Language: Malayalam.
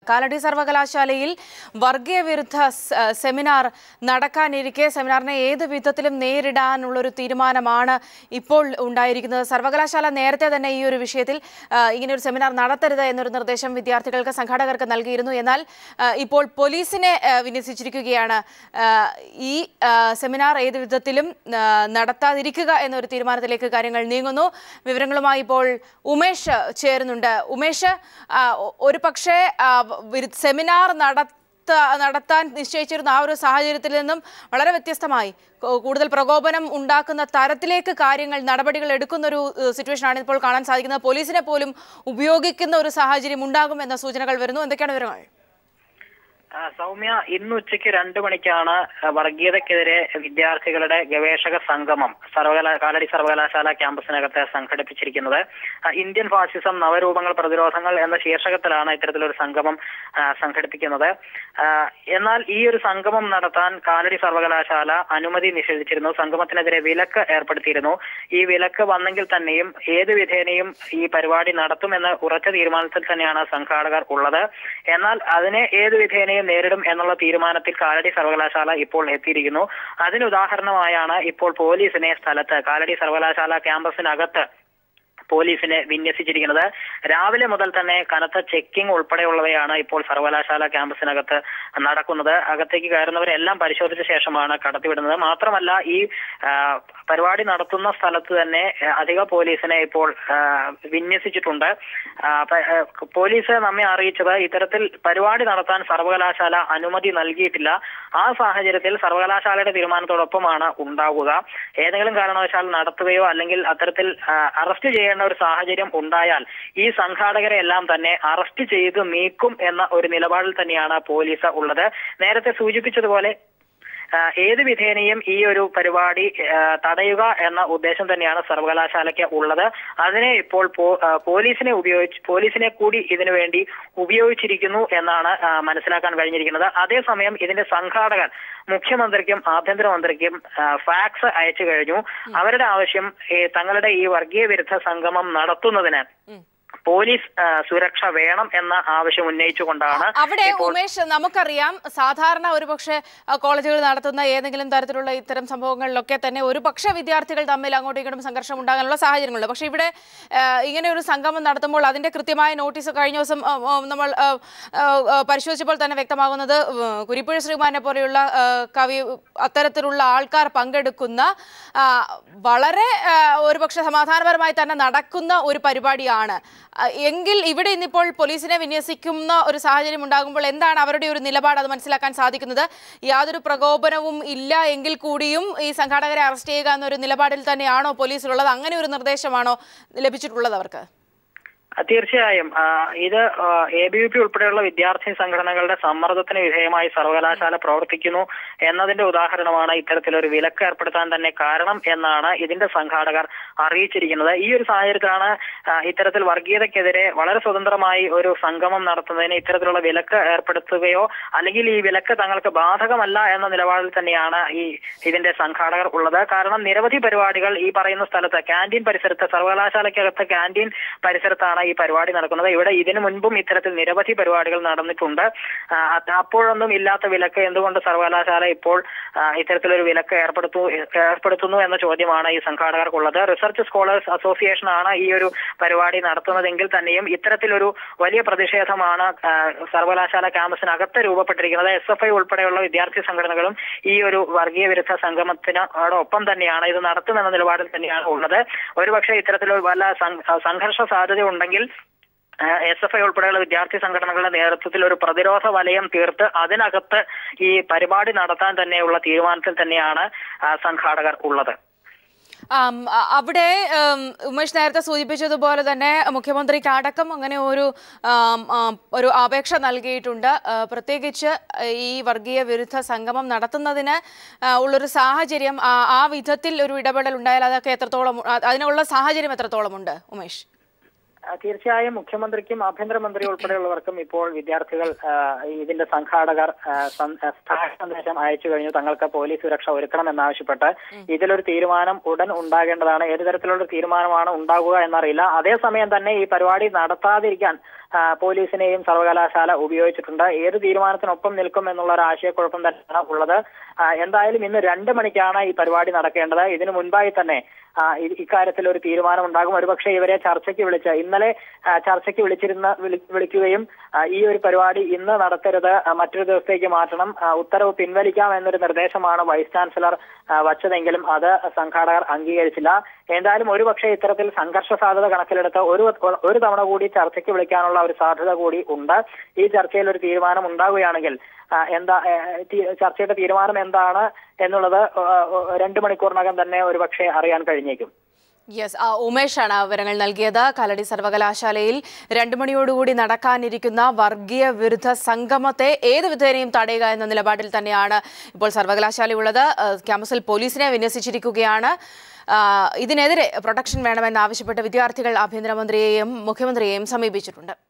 കാലടി സർവകലാശാലയിൽ വർഗീയ വിരുദ്ധ സ- സെമിനാർ നടക്കാനിരിക്കെ സെമിനാറിനെ ഏത് വിധത്തിലും നേരിടാനുള്ളൊരു തീരുമാനമാണ് ഇപ്പോൾ ഉണ്ടായിരിക്കുന്നത് സർവകലാശാല നേരത്തെ തന്നെ ഈ ഒരു വിഷയത്തിൽ ആ, ഇങ്ങനെ ഒരു സെമിനാർ നടത്തരുത് എന്നൊരു നിർദ്ദേശം വിദ്യാർത്ഥികൾക്ക് സംഘാടകർക്ക് നൽകിയിരുന്നു എന്നാൽ ആ, ഇപ്പോൾ പോലീസിനെ ആ, വിന്യസിച്ചിരിക്കുകയാണ് ആ, ഈ ആ, സെമിനാർ ഏത് വിധത്തിലും ആ, നടത്താതിരിക്കുക എന്നൊരു തീരുമാനത്തിലേക്ക് കാര്യങ്ങൾ നീങ്ങുന്നു വിവരങ്ങളുമായി ഇപ്പോൾ ഉമേഷ് ചേരുന്നുണ്ട് ഉമേഷ് ആ, ഒ- ഒരു പക്ഷേ ആ, വിരു- സെമിനാർ നടത്ത നടത്താൻ നിശ്ചയിച്ചിരുന്ന ആ ഒരു സാഹചര്യത്തിൽ നിന്നും വളരെ വ്യത്യസ്തമായി കൂ- കൂടുതൽ പ്രകോപനം ഉണ്ടാക്കുന്ന തരത്തിലേക്ക് കാര്യങ്ങൾ നടപടികൾ എടുക്കുന്ന ഒരു സിറ്റുവേഷനാണ് ഇപ്പോൾ കാണാൻ സാധിക്കുന്നത് പോലീസിനെ പോലും ഉപയോഗിക്കുന്ന ഒരു സാഹചര്യം ഉണ്ടാകുമെന്ന സൂചനകൾ വരുന്നു എന്തൊക്കെയാണ് വിവരങ്ങൾ ആ, സൗമ്യ ഇന്ന് ഉച്ചയ്ക്ക് രണ്ടു മണിക്കാണ് ആ, വർഗീയതയ്ക്കെതിരെ വിദ്യാർത്ഥികളുടെ ഗവേഷക സംഗമം സർവകലാ കാലടി സർവകലാശാല ക്യാമ്പസിനകത്ത് സംഘടിപ്പിച്ചിരിക്കുന്നത് ആ, ഇന്ത്യൻ ഫാസിസം നവരൂപങ്ങൾ പ്രതിരോധങ്ങൾ എന്ന ശീർഷകത്തിലാണ് ഇത്തരത്തിലൊരു സംഗമം ആ, സംഘടിപ്പിക്കുന്നത് ആ, എന്നാൽ ഈ ഒരു സംഗമം നടത്താൻ കാലടി സർവകലാശാല അനുമതി നിഷേധിച്ചിരുന്നു സംഗമത്തിനെതിരെ വിലക്ക് ഏർപ്പെടുത്തിയിരുന്നു ഈ വിലക്ക് വന്നെങ്കിൽ തന്നെയും ഏത് വിധേനയും ഈ പരിപാടി നടത്തുമെന്ന് ഉറച്ച തീരുമാനത്തിൽ തന്നെയാണ് സംഘാടകർ ഉള്ളത് എന്നാൽ അതിനെ ഏത് വിധേനയും നേരിടും എന്നുള്ള തീരുമാനത്തിൽ കാലടി സർവകലാശാല ഇപ്പോൾ എത്തിയിരിക്കുന്നു അതിന് ഉദാഹരണമായാണ് ഇപ്പോൾ പോലീസിനെ സ്ഥലത്ത് കാലടി സർവകലാശാല ക്യാമ്പസിനകത്ത് പോലീസിനെ വിന്യസിച്ചിരിക്കുന്നത് രാവിലെ മുതൽ തന്നെ കനത്ത ചെക്കിംഗ് ഉൾപ്പെടെയുള്ളവയാണ് ഇപ്പോൾ സർവകലാശാല ക്യാമ്പസിനകത്ത് നടക്കുന്നത് അകത്തേക്ക് കയറുന്നവരെല്ലാം പരിശോധിച്ച ശേഷമാണ് കടത്തിവിടുന്നത് മാത്രമല്ല ഈ ആ, പരിപാടി നടത്തുന്ന സ്ഥലത്ത് തന്നെ ആ, അധിക പോലീസിനെ ഇപ്പോൾ ആ, വിന്യസിച്ചിട്ടുണ്ട് ആ, പ- ആ, പോലീസ് നമ്മെ അറിയിച്ചത് ഇത്തരത്തിൽ പരിപാടി നടത്താൻ സർവകലാശാല അനുമതി നൽകിയിട്ടില്ല ആ സാഹചര്യത്തിൽ സർവകലാശാലയുടെ തീരുമാനത്തോടൊപ്പമാണ് ഉണ്ടാവുക ഏതെങ്കിലും കാരണവശാൽ നടത്തുകയോ അല്ലെങ്കിൽ അത്തരത്തിൽ ആ, അറസ്റ്റ് ചെയ്യേണ്ട ഒരു സാഹചര്യം ഉണ്ടായാൽ ഈ സംഘാടകരെ എല്ലാം തന്നെ അറസ്റ്റ് ചെയ്ത് നീക്കും എന്ന ഒരു നിലപാടിൽ തന്നെയാണ് പോലീസ് ഉള്ളത് നേരത്തെ സൂചിപ്പിച്ചതുപോലെ ആ, ഏത് വിധേനയും ഈ ഒരു പരിപാടി ആ, തടയുക എന്ന ഉദ്ദേശം തന്നെയാണ് സർവകലാശാലയ്ക്ക് ഉള്ളത് അതിനെ ഇപ്പോൾ പോ- ആ, പോലീസിനെ ഉപയോഗിച്ച് പോലീസിനെ കൂടി ഇതിനു വേണ്ടി ഉപയോഗിച്ചിരിക്കുന്നു എന്നാണ് ആ, മനസ്സിലാക്കാൻ കഴിഞ്ഞിരിക്കുന്നത് അതേസമയം ഇതിന്റെ സംഘാടകർ മുഖ്യമന്ത്രിക്കും ആഭ്യന്തരമന്ത്രിക്കും ആ, ഫാക്സ് അയച്ചു കഴിഞ്ഞു അവരുടെ ആവശ്യം ഈ തങ്ങളുടെ ഈ വർഗീയ വിരുദ്ധ സംഗമം നടത്തുന്നതിന് പോലീസ് ആ, സുരക്ഷ വേണം എന്ന ആവശ്യം ഉന്നയിച്ചുകൊണ്ടാണ് അവിടെ ഇപ്പോൾ ഉമേഷ് നമുക്കറിയാം സാധാരണ ഒരുപക്ഷെ ആ, കോളേജുകൾ നടത്തുന്ന ഏതെങ്കിലും തരത്തിലുള്ള ഇത്തരം സംഭവങ്ങളിലൊക്കെ തന്നെ ഒരു പക്ഷേ വിദ്യാർത്ഥികൾ തമ്മിൽ അങ്ങോട്ടും ഇങ്ങോട്ടും സംഘർഷം ഉണ്ടാകാനുള്ള സാഹചര്യങ്ങളുണ്ട് പക്ഷേ ഇവിടെ ആ, ഇങ്ങനെ ഒരു സംഗമം നടത്തുമ്പോൾ അതിന്റെ കൃത്യമായ നോട്ടീസ് കഴിഞ്ഞ ദിവസം ആ, ആ, നമ്മൾ ആ, ആ, ആ, പരിശോധിച്ചപ്പോൾ തന്നെ വ്യക്തമാകുന്നത് ആ, കുരിപ്പുഴ ശ്രീമാനെ പോലെയുള്ള ആ, കവി അത്തരത്തിലുള്ള ആൾക്കാർ പങ്കെടുക്കുന്ന ആ, വളരെ ആ, ഒരുപക്ഷെ സമാധാനപരമായി തന്നെ നടക്കുന്ന ഒരു പരിപാടിയാണ് ആ, എങ്കിൽ ഇവിടെ ഇന്നിപ്പോൾ പോലീസിനെ വിന്യസിക്കുന്ന ഒരു സാഹചര്യം ഉണ്ടാകുമ്പോൾ എന്താണ് അവരുടെ ഒരു നിലപാട് അത് മനസ്സിലാക്കാൻ സാധിക്കുന്നത് യാതൊരു പ്രകോപനവും ഇല്ല എങ്കിൽ കൂടിയും ഈ സംഘാടകരെ അറസ്റ്റ് ചെയ്യുക എന്നൊരു നിലപാടിൽ തന്നെയാണോ പോലീസിലുള്ളത് അങ്ങനെ ഒരു നിർദ്ദേശമാണോ ലഭിച്ചിട്ടുള്ളത് അവർക്ക് ആ, തീർച്ചയായും ആ, ഇത് എ ബി വി പി ഉൾപ്പെടെയുള്ള വിദ്യാർത്ഥി സംഘടനകളുടെ സമ്മർദ്ദത്തിന് വിധേയമായി സർവകലാശാല പ്രവർത്തിക്കുന്നു എന്നതിന്റെ ഉദാഹരണമാണ് ഇത്തരത്തിലൊരു വിലക്ക് ഏർപ്പെടുത്താൻ തന്നെ കാരണം എന്നാണ് ഇതിന്റെ സംഘാടകർ അറിയിച്ചിരിക്കുന്നത് ഈ ഒരു സാഹചര്യത്തിലാണ് ആ, ഇത്തരത്തിൽ വർഗീയതയ്ക്കെതിരെ വളരെ സ്വതന്ത്രമായി ഒരു സംഗമം നടത്തുന്നതിന് ഇത്തരത്തിലുള്ള വിലക്ക് ഏർപ്പെടുത്തുകയോ അല്ലെങ്കിൽ ഈ വിലക്ക് തങ്ങൾക്ക് ബാധകമല്ല എന്ന നിലപാടിൽ തന്നെയാണ് ഈ ഇതിന്റെ സംഘാടകർ ഉള്ളത് കാരണം നിരവധി പരിപാടികൾ ഈ പറയുന്ന സ്ഥലത്ത് ക്യാൻറ്റീൻ പരിസരത്ത് സർവകലാശാലയ്ക്കകത്ത് ക്യാൻറ്റീൻ പരിസരത്താണ് ഈ പരിപാടി നടക്കുന്നത് ഇവിടെ ഇതിനു മുൻപും ഇത്തരത്തിൽ നിരവധി പരിപാടികൾ നടന്നിട്ടുണ്ട് ആ, അത് അപ്പോഴൊന്നും ഇല്ലാത്ത വിലക്ക് എന്തുകൊണ്ട് സർവകലാശാല ഇപ്പോൾ ആ, ഇത്തരത്തിലൊരു വിലക്ക് ഏർപ്പെടുത്തു ഏർപ്പെടുത്തുന്നു എന്ന ചോദ്യമാണ് ഈ സംഘാടകർക്കുള്ളത് റിസർച്ച് സ്കോളേഴ്സ് അസോസിയേഷൻ ആണ് ഈ ഒരു പരിപാടി നടത്തുന്നതെങ്കിൽ തന്നെയും ഇത്തരത്തിലൊരു വലിയ പ്രതിഷേധമാണ് ആ, സർവകലാശാല ക്യാമ്പസിനകത്ത് രൂപപ്പെട്ടിരിക്കുന്നത് എസ് എഫ് ഐ ഉൾപ്പെടെയുള്ള വിദ്യാർത്ഥി സംഘടനകളും ഈ ഒരു വർഗീയ വിരുദ്ധ സംഗമത്തിനോടൊപ്പം തന്നെയാണ് ഇത് നടത്തുമെന്ന നിലപാടിൽ തന്നെയാണ് ഉള്ളത് ഒരുപക്ഷെ ഇത്തരത്തിലൊരു വല്ല സം- സംഘർഷ സാധ്യത ഉണ്ടെങ്കിൽ എസ് എഫ് ഐ ഉൾപ്പെടെയുള്ള വിദ്യാർത്ഥി സംഘടനകളുടെ നേതൃത്വത്തിൽ ഒരു പ്രതിരോധ വലയം തീർത്ത് അതിനകത്ത് ഈ പരിപാടി നടത്താൻ തന്നെയുള്ള തീരുമാനത്തിൽ തന്നെയാണ് ആ, സംഘാടകർ ഉള്ളത് ആം, അ- അവിടെ ഉം, ഉമേഷ് നേരത്തെ സൂചിപ്പിച്ചതുപോലെ തന്നെ മുഖ്യമന്ത്രിക്ക് അടക്കം അങ്ങനെ ഒരു ആം, ആം, ഒരു അപേക്ഷ നൽകിയിട്ടുണ്ട് ആ, പ്രത്യേകിച്ച് ഈ വർഗീയ വിരുദ്ധ സംഗമം നടത്തുന്നതിന് ആ, ഉള്ളൊരു സാഹചര്യം ആ ആ വിധത്തിൽ ഒരു ഇടപെടൽ ഉണ്ടായാൽ അതൊക്കെ എത്രത്തോളം അ- അതിനുള്ള സാഹചര്യം എത്രത്തോളമുണ്ട് ഉമേഷ് ആ, തീർച്ചയായും മുഖ്യമന്ത്രിക്കും ആഭ്യന്തരമന്ത്രി ഉൾപ്പെടെയുള്ളവർക്കും ഇപ്പോൾ വിദ്യാർത്ഥികൾ ആ, ഇതിന്റെ സംഘാടകർ ആ, സൻ- ആ, സ്ഥാന സന്ദേശം അയച്ചു കഴിഞ്ഞു തങ്ങൾക്ക് പോലീസ് സുരക്ഷ ഒരുക്കണമെന്നാവശ്യപ്പെട്ട് ഇതിലൊരു തീരുമാനം ഉടൻ ഉണ്ടാകേണ്ടതാണ് ഏത് തരത്തിലുള്ള തീരുമാനമാണ് ഉണ്ടാകുക എന്നറിയില്ല അതേസമയം തന്നെ ഈ പരിപാടി നടത്താതിരിക്കാൻ ആ, പോലീസിനെയും സർവകലാശാല ഉപയോഗിച്ചിട്ടുണ്ട് ഏത് തീരുമാനത്തിനൊപ്പം നിൽക്കും എന്നുള്ള ഒരു ആശയക്കുഴപ്പം തന്നെയാണ് ഉള്ളത് ആ, എന്തായാലും ഇന്ന് രണ്ട് മണിക്കാണ് ഈ പരിപാടി നടക്കേണ്ടത് ഇതിനു മുൻപായി തന്നെ ആ, ഇ- ഇക്കാര്യത്തിൽ ഒരു തീരുമാനം ഉണ്ടാകും ഒരുപക്ഷെ ഇവരെ ചർച്ചയ്ക്ക് വിളിച്ച് ഇന്നലെ ആ, ചർച്ചയ്ക്ക് വിളിച്ചിരുന്ന വിളി- വിളിക്കുകയും ആ, ഈ ഒരു പരിപാടി ഇന്ന് നടത്തരുത് ആ, മറ്റൊരു ദിവസത്തേക്ക് മാറ്റണം ആ, ഉത്തരവ് പിൻവലിക്കാം എന്നൊരു നിർദ്ദേശമാണ് വൈസ് ചാൻസലർ ആ, വച്ചതെങ്കിലും അത് സംഘാടകർ അംഗീകരിച്ചില്ല എന്തായാലും ഒരുപക്ഷെ ഇത്തരത്തിൽ സംഘർഷ സാധ്യത കണക്കിലെടുത്ത് ഒരു ഒരു തവണ കൂടി ചർച്ചയ്ക്ക് വിളിക്കാനുള്ള ഒരു സാധ്യത കൂടി ഉണ്ട് ഈ ചർച്ചയിൽ ഒരു തീരുമാനം ഉണ്ടാവുകയാണെങ്കിൽ ആ, എന്താ ഏ, തീ- ചർച്ചയുടെ തീരുമാനം എന്താണ് എന്നുള്ളത് ആ, ആ, രണ്ട് മണിക്കൂറിനകം തന്നെ ഒരുപക്ഷെ അറിയാൻ കഴിഞ്ഞേക്കും യെസ് ഉമേഷാണ് ആ വിവരങ്ങൾ നൽകിയത് കാലടി സർവകലാശാലയിൽ രണ്ടു മണിയോടുകൂടി നടക്കാനിരിക്കുന്ന വർഗീയ വിരുദ്ധ സംഗമത്തെ ഏത് വിധേനയും തടയുക എന്ന നിലപാടിൽ തന്നെയാണ് ഇപ്പോൾ സർവകലാശാലയുള്ളത് ആ, ക്യാമ്പസിൽ പോലീസിനെ വിന്യസിച്ചിരിക്കുകയാണ് ആ, ഇതിനെതിരെ പ്രൊട്ടക്ഷൻ വേണമെന്നാവശ്യപ്പെട്ട് വിദ്യാർത്ഥികൾ ആഭ്യന്തരമന്ത്രിയെയും മുഖ്യമന്ത്രിയെയും സമീപിച്ചിട്ടുണ്ട്